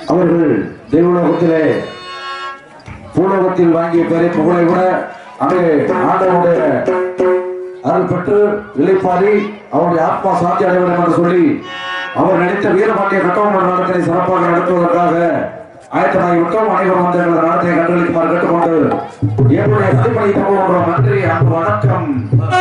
அவர்கள் தேவலோகத்திலே பூலோகத்தில் வாங்கிய பெரிய புகழை விட அங்கே ஆண்டவருடைய அருள் பெற்று இளைப்பாரி அவருடைய ஆத்மா சாந்தி அடைய வேண்டும் என்று சொல்லி அவர் நடித்த வீரபாண்டிய கட்டபொம்மன் நாடகத்தை சிறப்பாக நடத்துவதற்காக ஆயத்தமாகி விட்டோம் அனைவரும் வந்து எங்களது நடத்தை கண்டுகளிக்குமாறு கேட்டுக்கொண்டு என்னுடைய கதைப்படி தமிழ் நன்றி அன்பு வணக்கம்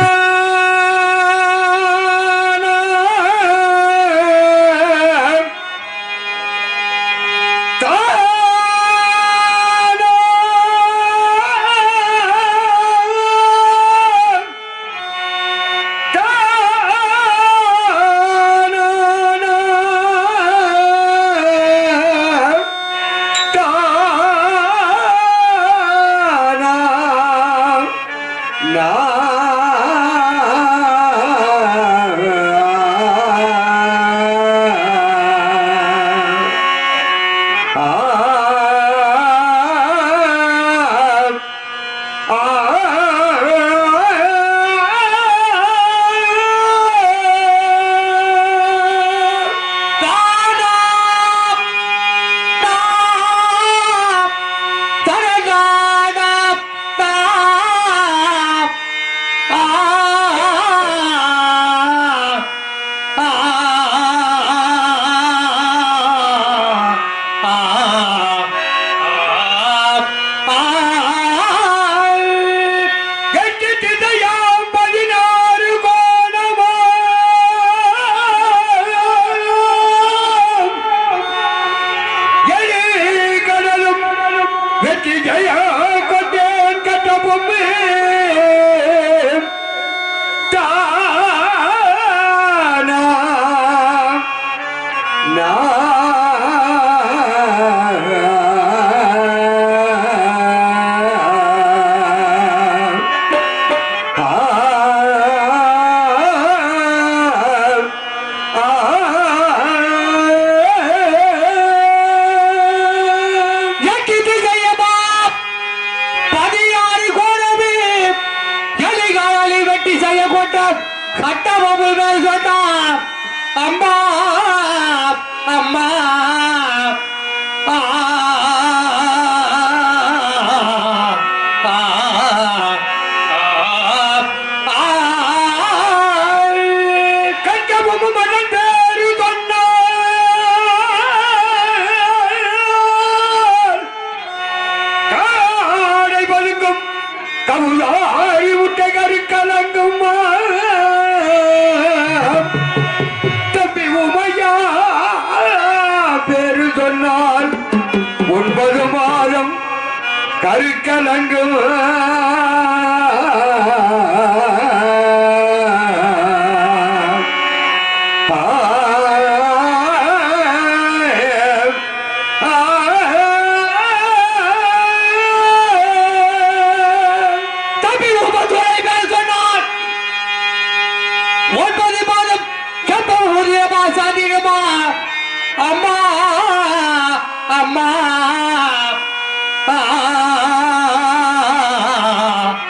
வெற்றி ஜெய கொண்டேன் கட்ட பொம்மை தானா பதினாறு கோடமே எலிகாலி வெட்டி செய்ய போட்டார் கட்டபொம்மு மேல் சொன்னார் அம்மா அம்மா ஆ, ஆ, ஆ, ஆ, கட்டபொம்மு மன்னன் பேரு சொன்னார் காடை பதுங்கும் கமுதாரி முட்டை கறி கலங்கும் தம்பி உமையா பேரு சொன்னால் ஒன்பது மாதம் கருக்கலங்கும் தம்பி உமதுரை மேல் சொன்னார் ஒன்பது மாதம் கப்பம் உரியமா சாதிகமா அம்மா அம்மா ஆ, ஆ,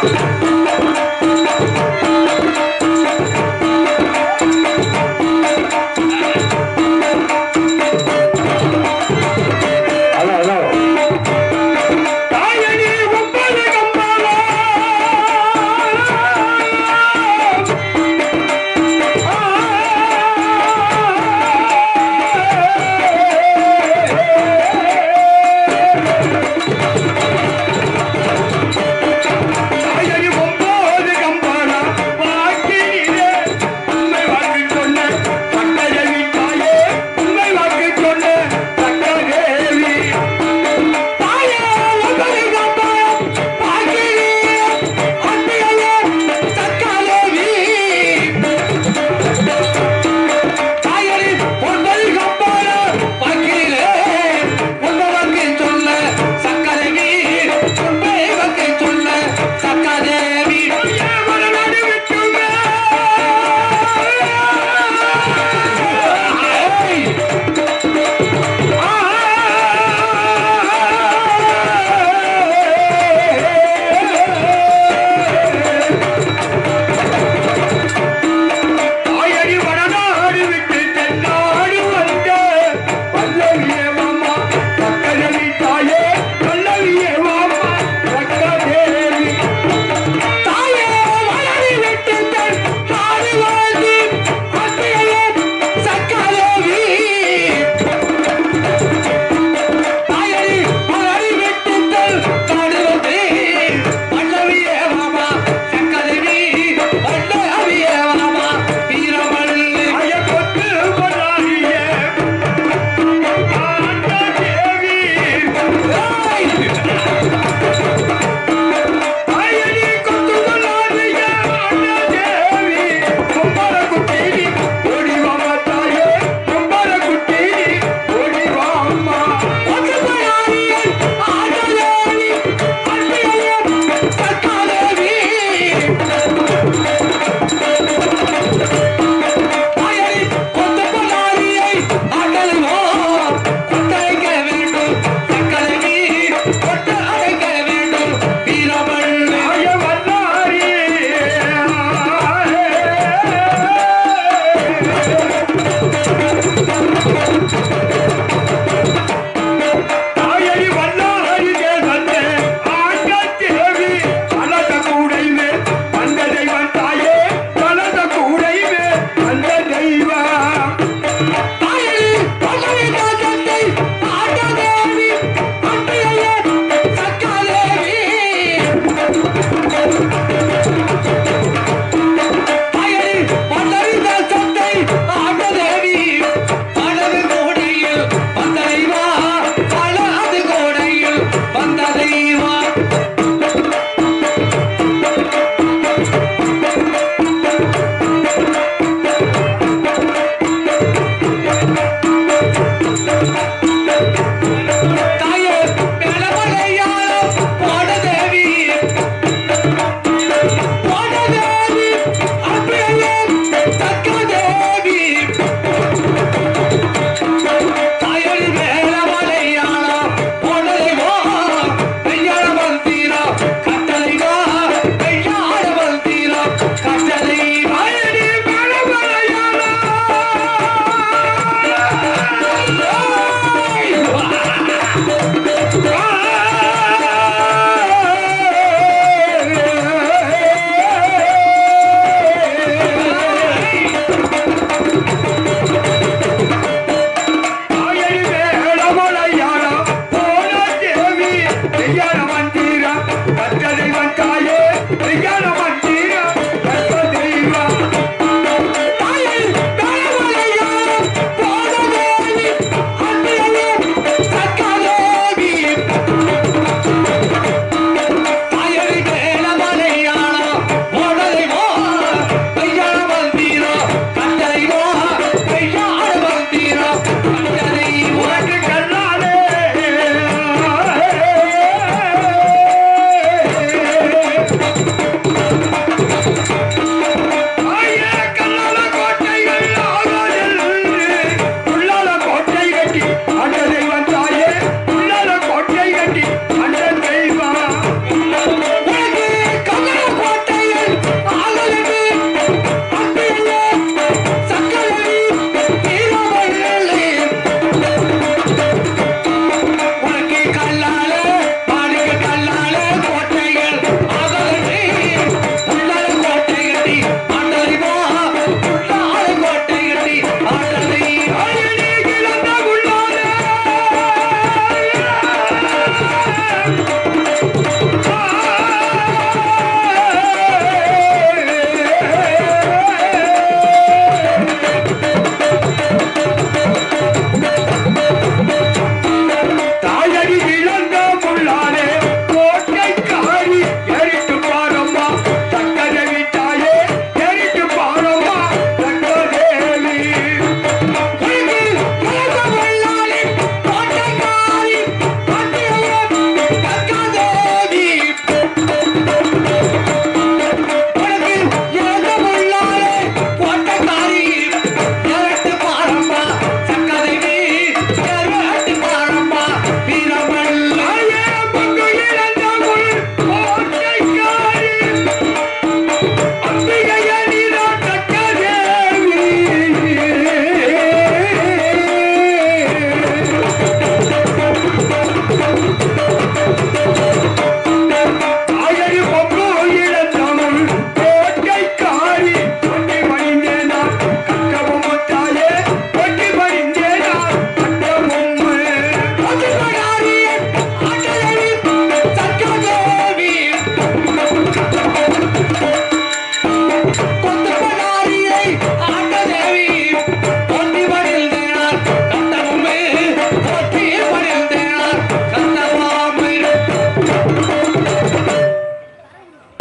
ஹலோ ஹலோ தாயணி ஒன்பது கம்பாலா தாயணி ஒன்பது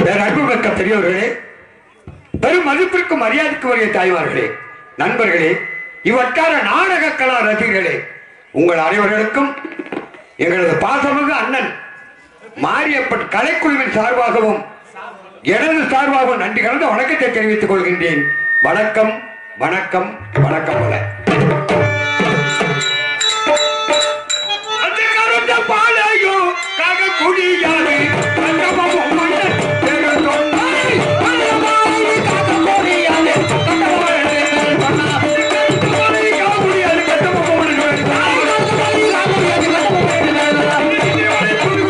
பேரன்புமிக்க பெரியவர்களே பெரும் மதிப்பிற்கும் மரியாதைக்கு வரைய தாய்மார்களே நண்பர்களே இவற்றார நாடக கலா ரசிகர்களே உங்கள் அனைவர்களுக்கும் எங்களது பாசமிகு அண்ணன் மாரியப்பன் கலைக்குழுவின் சார்பாகவும் எனது சார்பாகவும் நன்றி கலந்த வணக்கத்தை தெரிவித்துக் கொள்கின்றேன் வணக்கம் வணக்கம் வணக்கம் போல அந்த கருத்த பாலையோ காக குடியானே கண்டபமும் மன்னன் பெருந்தொன்னாய் அந்த பாலையோ காக குடியானே கண்டபமும் மன்னா கண்டபமும் காக குடியானே கண்டபமும் மன்னன் கண்டபமும் காக குடியானே கண்டபமும்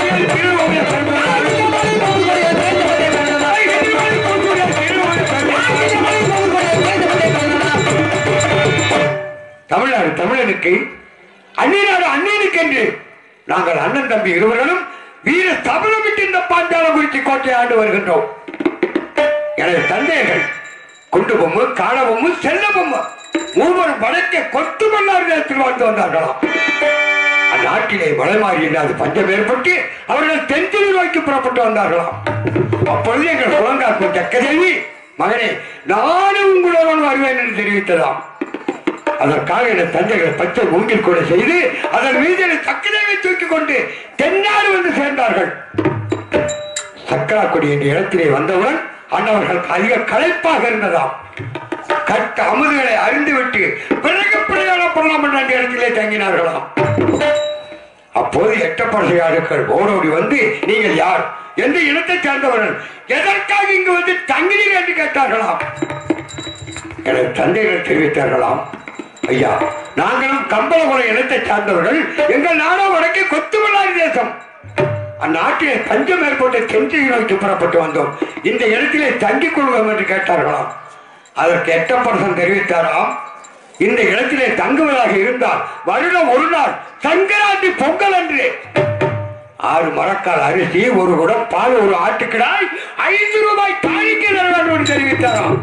தமிழ்நாடு தமிழனுக்கு அந்நியநாடு அந்நியனுக்கு என்று நாங்கள் அண்ணன் தம்பி இருவர்களும் வீர தமிழமிட்டு இந்த பாஞ்சாலம் குறிச்சி கோட்டை ஆண்டு வருகின்றோம் எனது தந்தையர்கள் குண்டு பொம்மு காண பொம்மு செல்ல பொம்மு மூவரும் வடக்கே கொத்து மன்னார் நேரத்தில் வாழ்ந்து வந்தார்களாம் அந்நாட்டிலே மழை மாறி இல்லாத பஞ்சம் ஏற்பட்டு அவர்கள் தென்திரு நோக்கி புறப்பட்டு வந்தார்களாம் அப்பொழுது எங்கள் குழங்காக்கும் தக்கதேவி மகனே நானும் உங்களுடன் வருவேன் என்று தெரிவித்ததாம் அதற்காக என் தந்தைகள் பச்சை மூங்கில் கூட செய்து அதன் மீது என் தக்கதேவை தூக்கிக் கொண்டு தென்னாடு வந்து சேர்ந்தார்கள் சக்கராக்குடி என்ற இடத்திலே வந்தவுடன் அண்ணவர்களுக்கு அதிக களைப்பாக இருந்ததாம் கட்ட அமுதுகளை அறிந்துவிட்டு பிறகு பிரயாணம் பண்ணலாம் என்ற அந்த இடத்திலே தங்கினார்களாம் அப்போது எட்டப்பரசையாடுகள் ஓடோடி வந்து நீங்கள் யார் எந்த இனத்தை சேர்ந்தவர்கள் எதற்காக இங்கு வந்து தங்கினீர்கள் என்று கேட்டார்களாம் எனது தந்தைகள் தெரிவித்தார்களாம் ஐயா நாங்களும் கம்பளபுரம் இனத்தை சார்ந்தவர்கள் எங்கள் நாடோ வடக்கே கொத்துமல்லாரி தேசம் அந்நாட்டிலே பஞ்சம் ஏற்பட்டு தென்றியை நோக்கி புறப்பட்டு வந்தோம் இந்த இடத்திலே தங்கிக் கொள்வோம் என்று கேட்டார்களாம் அதற்கு எட்டப்பரசன் தெரிவித்தாராம் இந்த இடத்திலே தங்குவதாக இருந்தால் வருடம் ஒரு நாள் சங்கராந்தி பொங்கல் அன்று ஆறு மரக்கால் அரிசி ஒரு குடம் பால் ஒரு ஆட்டுக்கிடாய் ஐந்து ரூபாய் காணிக்கை தர வேண்டும் என்று தெரிவித்தாராம்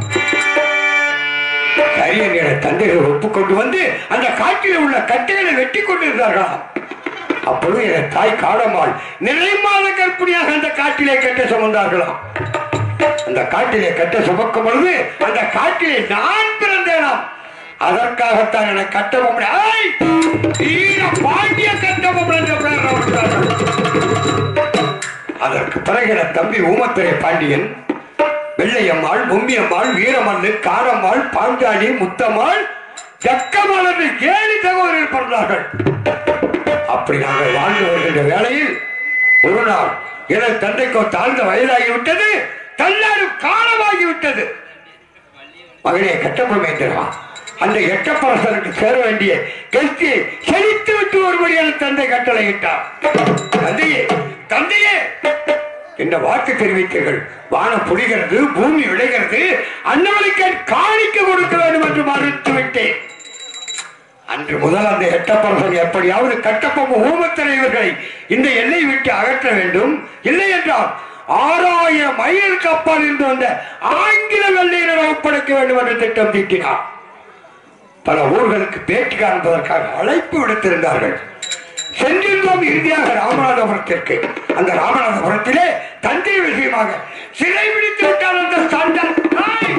சரி என்கிற தந்தைகள் ஒப்புக்கொண்டு வந்து அந்த காட்டில் உள்ள கட்டைகளை வெட்டி கொண்டிருந்தார்களாம் அப்பொழுது என் தாய் காடம்மாள் நிறைமாத கற்பிணியாக அந்த காட்டிலே கட்ட சுமந்தார்களாம் அந்த காட்டிலே கட்ட சுமக்கும் பொழுது அந்த காட்டிலே நான் பிறந்தேனாம் அதற்காகத்தான் என கட்டபொம்மன் ஐய்! வீர பாண்டிய கட்டபொம்மன் என்ற பெயர் வைத்தார்கள். அதற்கு பிறகு என் தம்பி ஊமத்துறை பாண்டியன் வெள்ளையம்மாள் பொம்மியம்மாள் வீரமல்லு காரம்மாள் பாஞ்சாலி முத்தம்மாள் ஜக்கம்மாள் என்று ஏழு சகோதரர்கள் பிறந்தார்கள் அப்படி நாங்கள் வாழ்ந்து வருகின்ற வேளையில் ஒரு நாள் எனது தந்தைக்கோ தாழ்ந்த வயதாகிவிட்டது தள்ளாடும் காலமாகிவிட்டது மகனே கட்டப்பமேந்திரா அந்த எட்டப்பரசருக்கு சேர வேண்டிய கல்வியை செழித்து விட்டு ஒருபடி என் தந்தை கட்டளையிட்டார் தந்தையே தந்தையே என்ற வாக்கு தெரிவித்தீர்கள் வானம் புரிகிறது பூமி விளைகிறது அன்னவனுக்கு காணிக்க கொடுக்க வேண்டும் என்று மறுத்து விட்டேன் அன்று முதல் அந்த எட்டப்பரசன் எப்படியாவது கட்டப்பொம்மு ஊமத்தலைவர்களை இந்த எல்லை விட்டு அகற்ற வேண்டும் இல்லை என்றால் ஆறாயிரம் மைலுக்கு அப்பால் இருந்து வந்த ஆங்கில வெள்ளையரை ஒப்படைக்க வேண்டும் என்று திட்டம் தீட்டினார் பல ஊர்களுக்கு பேட்டி காண்பதற்காக அழைப்பு விடுத்திருந்தார்கள் சென்றிருந்தோம் இறுதியாக ராமநாதபுரத்திற்கு அந்த ராமநாதபுரத்திலே தந்தை விஷயமாக சிறை பிடித்து விட்டார் அந்த சண்டன் நாய்.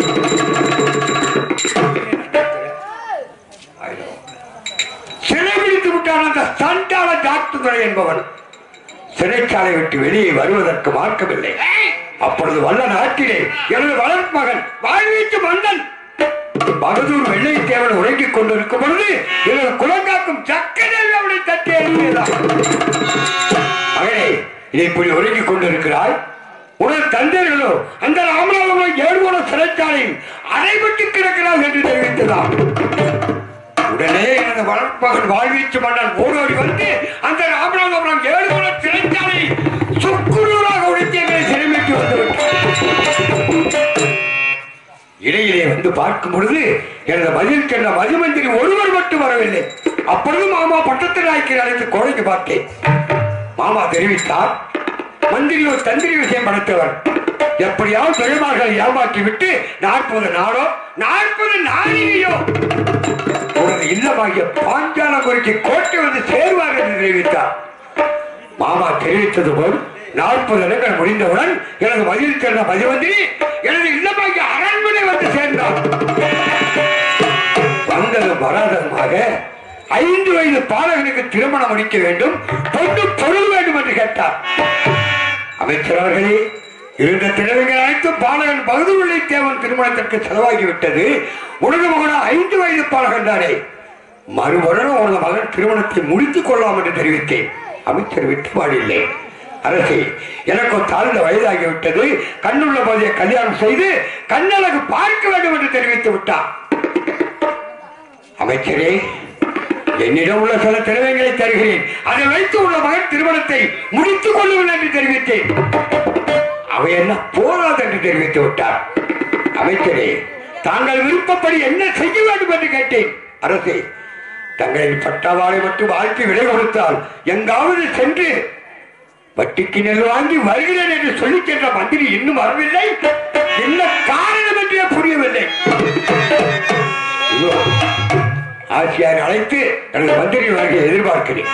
சிறை பிடித்து விட்டான் அந்த சண்டாள டாக்டர் துறை என்பவன் சிறைச்சாலை விட்டு வெளியே வருவதற்கு மார்க்கமில்லை அப்பொழுது வல்ல நாட்டிலே எனது வளர்ப்பு மகன் வாழ்வீச்சு மன்னன் பகதூர் வெள்ளைத்தேவன் உறங்கிக் கொண்டிருக்கும் பொழுது எனது குலங்காக்கும் சக்கரேவி அவனை தட்டி எழுப்பியதான் மகனே இதை இப்படி உறங்கிக் கொண்டிருக்கிறாய் உனது தந்தைகளோ அந்த ராமநாதபுரம் ஏழுகோண சிறைச்சாலையில் அடைபட்டு கிடக்கிறார் என்று தெரிவித்ததாம் உடனே எனது வளர்ப்பகன் வாழ்வீச்சு மன்னன் ஓடோடி வந்து அந்த ராமநாதபுரம் ஏழுகோண சிறைச்சாலை சுக்குநூறாக உடைத்து எங்களை சிறைமைக்கு வந்துவிட்டார் இடையிலே வந்து பார்க்கும் பொழுது எனது பதில் சென்ற மதிமந்திரி ஒருவர் மட்டும் வரவில்லை அப்பொழுது மாமா பட்டத்து நாய்க்கு அழைத்து குறைந்து பார்த்தேன் மாமா தெரிவித்தார் மந்திரியோ தந்திரி விஷயம் படைத்தவர் எப்படியாவது பெருமாள்களை ஏமாற்றி விட்டு நாற்பது நாடோ நாற்பது நாளிகையோ உனது இல்லமாகிய பாஞ்சாலங்குறிச்சி கோட்டை வந்து சேருவார் என்று தெரிவித்தார் மாமா தெரிவித்தது போல் நாற்பது இடங்கள் முடிந்தவுடன் எனது மதியில் சேர்ந்த மதிவந்திரி எனது இல்லமாகி அரண்மனை வந்து சேர்ந்தார் வந்ததும் வராததுமாக ஐந்து வயது பாலகனுக்கு திருமணம் முடிக்க வேண்டும் பொண்ணு பொருள் வேண்டும் என்று கேட்டார் அமைச்சர் அவர்களே இருந்த திறமைகள் அனைத்தும் பாலகன் பகுதியுள்ள தேவன் திருமணத்திற்கு செலவாகிவிட்டது உனது மகனா ஐந்து வயது பாலகன் தானே மறுவருடம் உனது மகன் திருமணத்தை முடித்துக் கொள்ளலாம் என்று தெரிவித்தேன் அமைச்சர் விட்டுப்பாடில்லை அரசே எனக்கு ஒரு தாழ்ந்த வயதாகிவிட்டது கண்ணுள்ள போதே கல்யாணம் செய்து கண்ணழகு பார்க்க வேண்டும் என்று தெரிவித்து விட்டார் அமைச்சரே என்னிடம் உள்ள சில திறமைகளை தருகிறேன் அதை வைத்து உள்ள மகன் திருமணத்தை முடித்துக் கொள்ளுங்கள் என்று தெரிவித்தேன் அவை என்ன போராது என்று தெரிவித்து விட்டார் அமைச்சரே தாங்கள் விருப்பப்படி என்ன செய்ய வேண்டும் என்று கேட்டேன் அரசே தங்களின் பட்டாவாளை மட்டும் வாழ்க்கை விலை கொடுத்தால் எங்காவது சென்று வட்டிக்கு நெல் வாங்கி வருகிறேன் என்று சொல்லி சென்ற மந்திரி இன்னும் வரவில்லை என்ன காரணம் என்றே புரியவில்லை இதோ, ஆட்சியார் அழைத்து எனது மந்திரி வருகை எதிர்பார்க்கிறேன்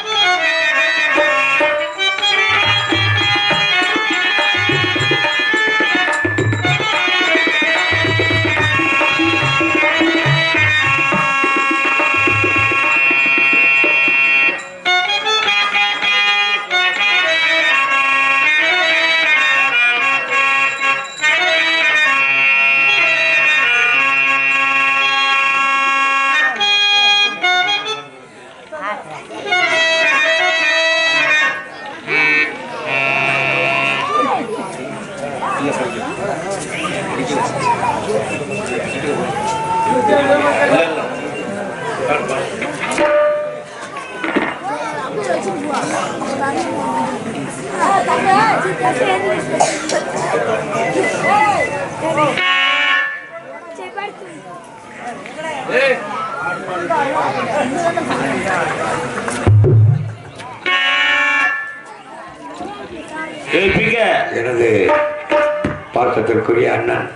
எனது பாசத்திற்குரிய அண்ணன்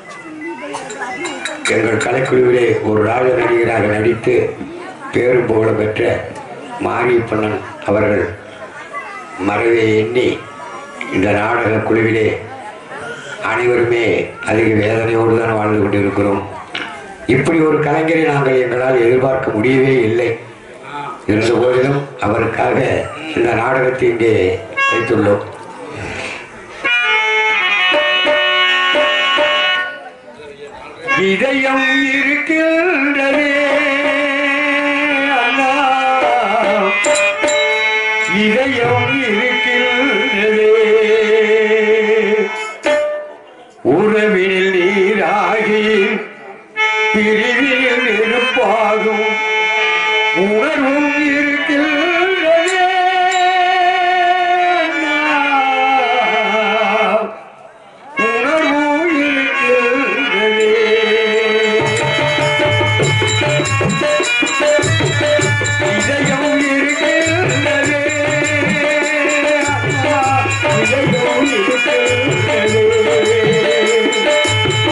எங்கள் கலைக்குழுவிலே ஒரு ராஜ நடிகராக நடித்து பேரும் புகழ பெற்ற மாரியப்பண்ணன் அவர்கள் மறைவை எண்ணி இந்த நாடக குழுவிலே அனைவருமே அதிக வேதனையோடு தான் வாழ்ந்து கொண்டிருக்கிறோம் இப்படி ஒரு கலைஞரை நாங்கள் எங்களால் எதிர்பார்க்க முடியவே இல்லை இருந்த போதிலும் அவருக்காக இந்த நாடகத்தை இங்கே வைத்துள்ளோம் இதயம் இருக்கின்றதே அண்ணா இதயம் இருக்கின்றதே உறவில் நீராகி பிரிவில் நெருப்பாகும் உணர்வும் இருக்கின்றதே அண்ணா. உணர்வும் இருக்கின்றதே இதயம் இருக்கின்றதே அண்ணா, இதயம் இருக்கின்றதே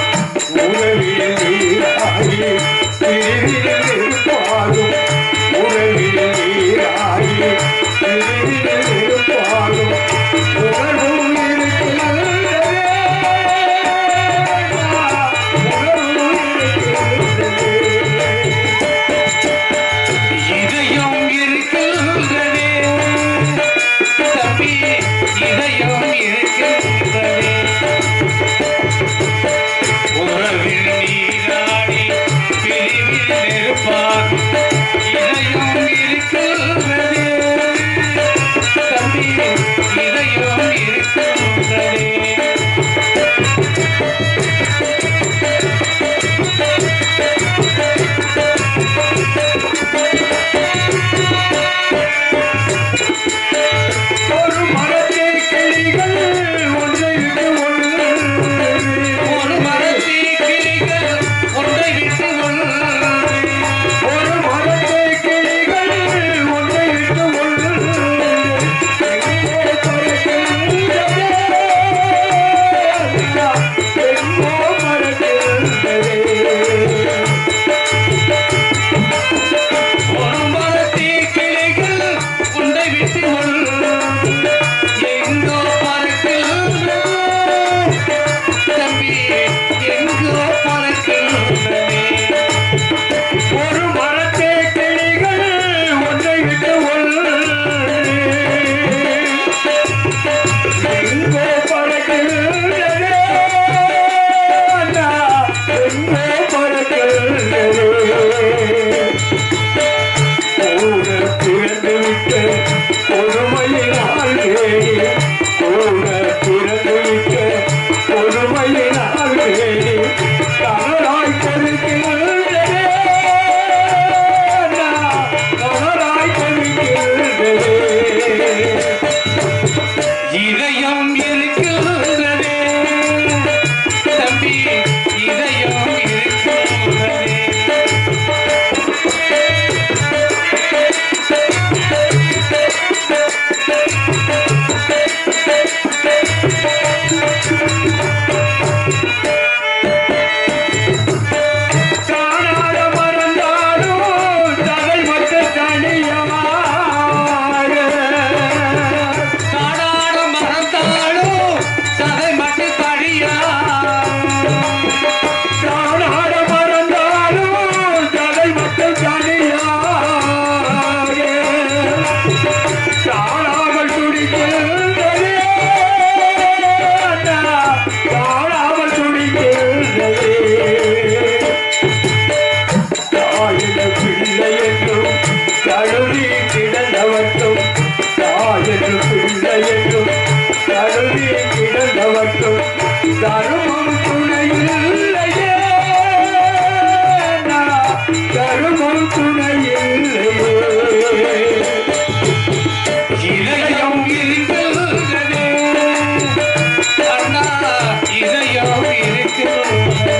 தருமம் துணையில்லையே நான் தருமம் துணையில்லையே இதயம் இருக்கிறதே அண்ணா இதயம் இருக்கிறது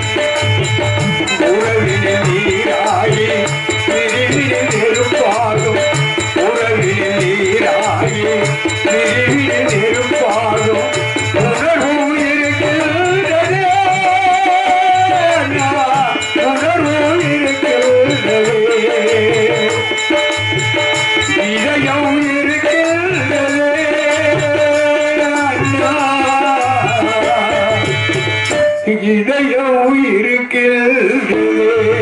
உறவினில் நீராகி பிரிவினில் நெருப்பாகும் உறவினில் நீராகி பிரிவினில் நெருப்பாகும் உணர்வும் இருக்கிறதே அண்ணா, உணர்வும் இருக்கிறதே இதயம் இருக்கிறதே அண்ணா. இதயம் இருக்கிறதே